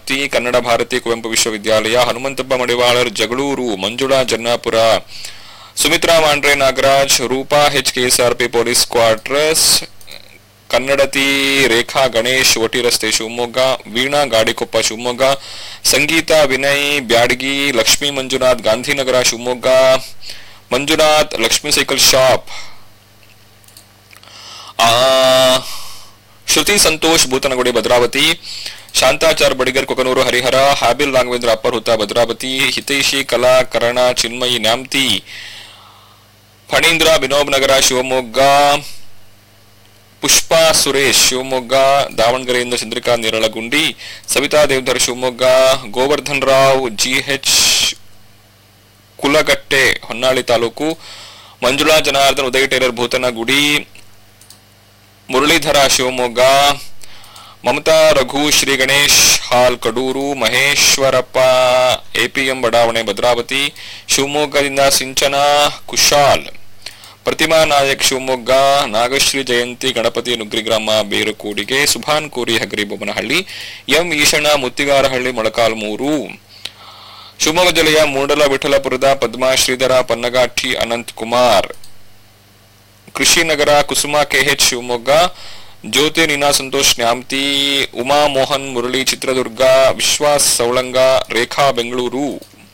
ಪ್ರಾಪ್ತಿ ಕನ್ನಡ ಭಾರತಿ ಕುವೆಂಪು ವಿಶ್ವವಿದ್ಯಾಲಯ Hanumanthappa Madivalar Jagaluru Manjula Jannapura Sumitra Mandre Nagaraj Roopa H KSRP police quarters Kannadathi Rekha Ganesh OT ರಸ್ತೆ ಶಿವಮೊಗ್ಗ ವೀಣಾ ಗಾಡಿಕೊಪ್ಪ ಶಿವಮೊಗ್ಗ ಸಂಗೀತ ವಿನಯ್ ಬ್ಯಾಡಗಿ ಲಕ್ಷ್ಮೀ ಮಂಜುನಾಥ್ ಗಾಂಧಿನಗರ ಶಿವಮೊಗ್ಗ ಮಂಜುನಾಥ್ ಲಕ್ಷ್ಮೀ ಸೈಕಲ್ ಶಾಪ್ ಆ, ಶ್ರುತಿ ಸಂತೋಷ್ ಭೂತನಗುಡಿ ಭದ್ರಾವತಿ ಶಾಂತಾಚಾರ್ ಬಡಿಗರ್ ಕೊಕನೂರು ಹರಿಹರ ಹಾಬಿಲ್ ರಾಘವೇಂದ್ರ ಅಪ್ಪರ್ ಹುತ್ತ ಭದ್ರಾವತಿ ಹಿತೈಷಿ ಕಲಾ ಕರಣ ಚಿನ್ಮಯಿ ನ್ಯಾಮ್ತಿ ಫಣೀಂದ್ರ ವಿನೋಬ್ ನಗರ ಶಿವಮೊಗ್ಗ ಪುಷ್ಪಾ ಸುರೇಶ್ ಶಿವಮೊಗ್ಗ ದಾವಣಗೆರೆಯಿಂದ Chandrika Neralagundi Savitha Devadhar Shivamogga Govardhan Rao GH Kulagatte Honnali taluk Manjula Janardhan Uday tailor Bhootanagudi Muralidhara Shivamogga Mamatha Raghu Sri Ganesh hall Kadur Maheshwarappa APM ಬಡಾವಣೆ ಭದ್ರಾವತಿ ಶಿವಮೊಗ್ಗದಿಂದ ಸಿಂಚನ ಕುಶಾಲ್ ಪ್ರತಿಮಾ ನಾಯಕ್ ಶಿವಮೊಗ್ಗ ನಾಗಶ್ರೀ ಜಯಂತಿ ಗಣಪತಿ ನುಗ್ರಿಗ್ರಾಮ ಬೇರುಕೂಡಿಗೆ ಸುಭಾನ್ ಕೋರಿ ಹಗರಿ ಬೊಮ್ಮನಹಳ್ಳಿ ಎಂ ಈಶಣ್ಣ ಮುತ್ತಿಗಾರಹಳ್ಳಿ ಮೊಳಕಾಲ್ಮೂರು ಶಿವಮೊಗ್ಗ ಜಿಲ್ಲೆಯ ಮೂಡಲ ವಿಠಲಪುರದ ಪದ್ಮಾ ಶ್ರೀಧರ ಪನ್ನಗಾಠಿ ಅನಂತ್ ಕುಮಾರ್ ಕೃಷಿನಗರ ಕುಸುಮ ಕೆಎಚ್ ಶಿವಮೊಗ್ಗ ಜ್ಯೋತಿ ನೀನಾ ಸಂತೋಷ್ ನ್ಯಾಮ್ತಿ ಉಮಾ ಮೋಹನ್ ಮುರಳಿ ಚಿತ್ರದುರ್ಗ ವಿಶ್ವಾಸ್ ಸೌಳಂಗ ರೇಖಾ ಬೆಂಗಳೂರು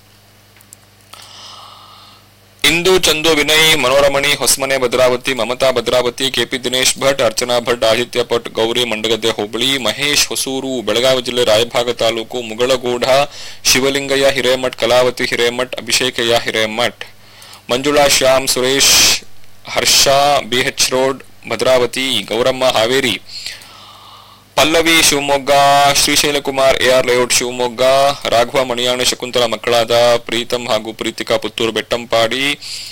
ಇಂದು ಚಂದು ವಿನಯ್ ಮನೋರಮಣಿ ಹೊಸಮನೆ ಭದ್ರಾವತಿ ಮಮತಾ ಭದ್ರಾವತಿ ಕೆಪಿ ದಿನೇಶ್ ಭಟ್ ಅರ್ಚನಾ ಭಟ್ ಆದಿತ್ಯ ಭಟ್ ಗೌರಿ ಮಂಡಗದ್ದೆ ಹೋಬಳಿ ಮಹೇಶ್ ಹೊಸೂರು ಬೆಳಗಾವಿ ಜಿಲ್ಲೆ ರಾಯಭಾಗ ತಾಲೂಕು ಮುಗಳಗೂಢ ಶಿವಲಿಂಗಯ್ಯ ಹಿರೇಮಠ್ ಕಲಾವತಿ ಹಿರೇಮಠ್ ಅಭಿಷೇಕಯ್ಯ ಹಿರೇಮಠ್ ಮಂಜುಳಾ ಶ್ಯಾಮ್ ಸುರೇಶ್ ಹರ್ಷ BH road Bhadravati Gowramma Haveri Pallavi Shivamogga Srishailakumar AR layout Shivamogga Raghava Maniyana Shakuntala ಮಕ್ಕಳಾದ ಪ್ರೀತಂ ಹಾಗೂ ಪ್ರೀತಿಕಾ ಪುತ್ತೂರು ಬೆಟ್ಟಂಪಾಡಿ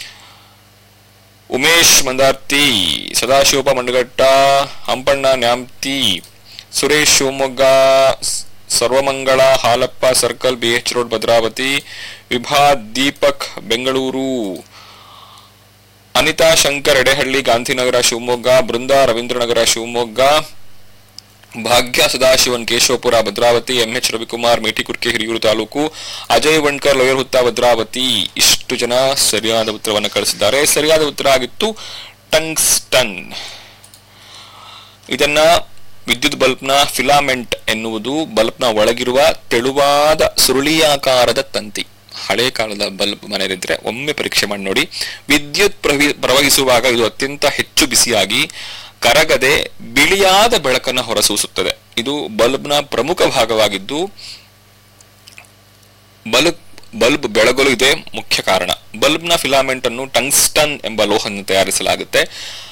ಉಮೇಶ್ ಮಂದಾರ್ತಿ ಸದಾಶಿವಪ್ಪ ಮಂಡಗಟ್ಟ ಹಂಪಣ್ಣ ನ್ಯಾಮ್ತಿ ಸುರೇಶ್ ಶಿವಮೊಗ್ಗ ಸ್- Sarvamangala Halappa circle BH road Bhadravati Vibha Deepak Bengaluru Anitha Shankar Edehalli Gandhinagar Shivamogga Brinda Ravindranagar Shivamogga Bhagya Sadashivan Keshavapura Bhadravati MH Ravikumar Metikurke Hiriyur taluk Ajay Vankar lower Hutta Bhadravati ಇಷ್ಟು ಜನ ಸರಿಯಾದ ಉತ್ತರವನ್ನು ಕಳಿಸಿದ್ದಾರೆ ಸರಿಯಾದ ಉತ್ತರ ಆಗಿತ್ತು ಟಂಗ್ಸ್ಟನ್ ಇದನ್ನ ವಿದ್ಯುತ್ ಬಲ್ಬ್ನ ಫಿಲಾಮೆಂಟ್ ಎನ್ನುವುದು ಬಲ್ಬ್ನ ಒಳಗಿರುವ ತೆಳುವಾದ ಸುರುಳಿಯಾಕಾರದ ತಂತಿ ಹಳೆ ಕಾಲದ ಬಲ್ಬ್ ಮನೆಯಲ್ಲಿದ್ರೆ ಒಮ್ಮೆ ಪರೀಕ್ಷೆ ಮಾಡಿ ನೋಡಿ ವಿದ್ಯುತ್ ಪ್ರವಿ- ಪ್ರವಹಿಸುವಾಗ ಇದು ಅತ್ಯಂತ ಹೆಚ್ಚು ಬಿಸಿಯಾಗಿ ಕರಗದೆ ಬಿಳಿಯಾದ ಬೆಳಕನ್ನು ಹೊರಸೂಸುತ್ತದೆ ಇದು ಬಲ್ಬ್ನ ಪ್ರಮುಖ ಭಾಗವಾಗಿದ್ದು ಬಲ್ಬ್ ಬಲ್ಬ್ ಬೆಳಗಲು ಇದೆ ಮುಖ್ಯ ಕಾರಣ ಬಲ್ಬ್ನ ಫಿಲಾಮೆಂಟ್ ಅನ್ನು ಟಂಗ್ಸ್ಟನ್ ಎಂಬ ಲೋಹವನ್ನು ತಯಾರಿಸಲಾಗುತ್ತೆ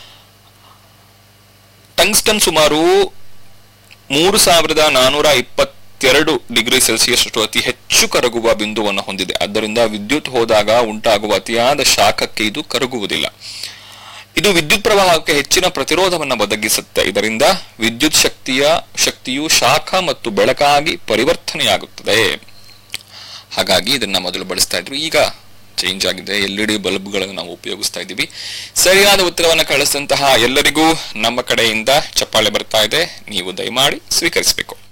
ಟಂಗ್ಸ್ಟನ್ ಸುಮಾರು ಮೂರು ಸಾವಿರದ ನಾನೂರ ಇಪ್ಪತ್ತೆರಡು ಡಿಗ್ರಿ ಸೆಲ್ಸಿಯಸ್ ಅಷ್ಟು ಅತಿ ಹೆಚ್ಚು ಕರಗುವ ಬಿಂದುವನ್ನು ಹೊಂದಿದೆ ಆದ್ದರಿಂದ ವಿದ್ಯುತ್ ಹೋದಾಗ ಉಂಟಾಗುವ ಅತಿಯಾದ ಶಾಖಕ್ಕೆ ಇದು ಕರಗುವುದಿಲ್ಲ ಇದು ವಿದ್ಯುತ್ ಪ್ರವಾಹಕ್ಕೆ ಹೆಚ್ಚಿನ ಪ್ರತಿರೋಧವನ್ನು ಒದಗಿಸುತ್ತೆ ಇದರಿಂದ ವಿದ್ಯುತ್ ಶಕ್ತಿಯ ಶಕ್ತಿಯು ಶಾಖ ಮತ್ತು ಬೆಳಕಾಗಿ ಪರಿವರ್ತನೆಯಾಗುತ್ತದೆ ಹಾಗಾಗಿ ಇದನ್ನ ಮೊದಲು ಬಳಸ್ತಾ ಇದ್ರು ಈಗ ಚೇಂಜ್ ಆಗಿದೆ ಎಲ್ ಇ ಡಿ ಬಲ್ಬ್ಗಳನ್ನು ನಾವು ಉಪಯೋಗಿಸ್ತಾ ಇದ್ದೀವಿ ಸರಿಯಾದ ಉತ್ತರವನ್ನು ಕಳಿಸಿದಂತಹ ಎಲ್ಲರಿಗೂ ನಮ್ಮ ಕಡೆಯಿಂದ ಚಪ್ಪಾಳೆ ಬರ್ತಾ ಇದೆ ನೀವು ದಯಮಾಡಿ ಸ್ವೀಕರಿಸಬೇಕು